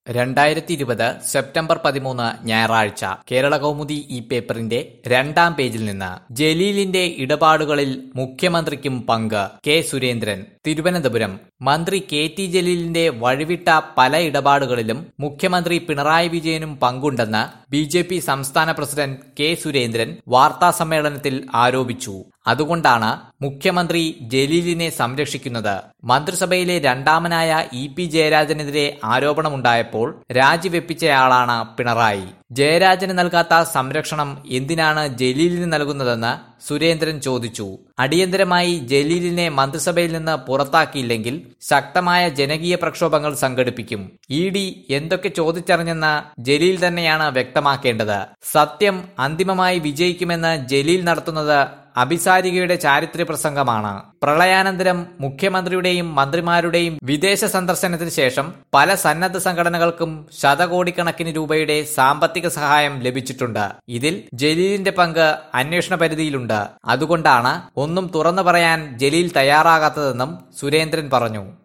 രണ്ടായിരത്തി ഇരുപത് സെപ്റ്റംബർ പതിമൂന്ന് ഞായറാഴ്ച കേരള കൗമുദി ഈ പേപ്പറിന്റെ രണ്ടാം പേജിൽ നിന്ന് ജലീലിന്റെ ഇടപാടുകളിൽ മുഖ്യമന്ത്രിക്കും പങ്ക് കെ സുരേന്ദ്രൻ തിരുവനന്തപുരം മന്ത്രി കെ ടി ജലീലിന്റെ വഴിവിട്ട പല ഇടപാടുകളിലും മുഖ്യമന്ത്രി പിണറായി വിജയനും പങ്കുണ്ടെന്ന് ബി ജെ പി സംസ്ഥാന പ്രസിഡന്റ് കെ സുരേന്ദ്രൻ വാർത്താസമ്മേളനത്തിൽ ആരോപിച്ചു അതുകൊണ്ടാണ് മുഖ്യമന്ത്രി ജലീലിനെ സംരക്ഷിക്കുന്നത് മന്ത്രിസഭയിലെ രണ്ടാമനായ ഇ പി ജയരാജനെതിരെ ആരോപണമുണ്ടായപ്പോൾ രാജിവെപ്പിച്ചയാളാണ് പിണറായി ജയരാജന് നൽകാത്ത സംരക്ഷണം എന്തിനാണ് ജലീലിന് നൽകുന്നതെന്ന് സുരേന്ദ്രൻ ചോദിച്ചു അടിയന്തരമായി ജലീലിനെ മന്ത്രിസഭയിൽ നിന്ന് പുറത്താക്കിയില്ലെങ്കിൽ ശക്തമായ ജനകീയ പ്രക്ഷോഭങ്ങൾ സംഘടിപ്പിക്കും ഇ ഡി എന്തൊക്കെ ചോദിച്ചറിഞ്ഞെന്ന് ജലീൽ തന്നെയാണ് വ്യക്തമാക്കേണ്ടത് സത്യം അന്തിമമായി വിജയിക്കുമെന്ന് ജലീൽ നടത്തുന്നത് അഭിസാരികയുടെ ചാരിത്ര്യ പ്രസംഗമാണ് പ്രളയാനന്തരം മുഖ്യമന്ത്രിയുടെയും മന്ത്രിമാരുടെയും വിദേശ സന്ദർശനത്തിന് ശേഷം പല സന്നദ്ധ സംഘടനകൾക്കും ശതകോടിക്കണക്കിന് രൂപയുടെ സാമ്പത്തിക സഹായം ലഭിച്ചിട്ടുണ്ട് ഇതിൽ ജലീലിന്റെ പങ്ക് അന്വേഷണ പരിധിയിലുണ്ട് അതുകൊണ്ടാണ് ഒന്നും തുറന്നു പറയാൻ ജലീൽ തയ്യാറാകാത്തതെന്നും സുരേന്ദ്രൻ പറഞ്ഞു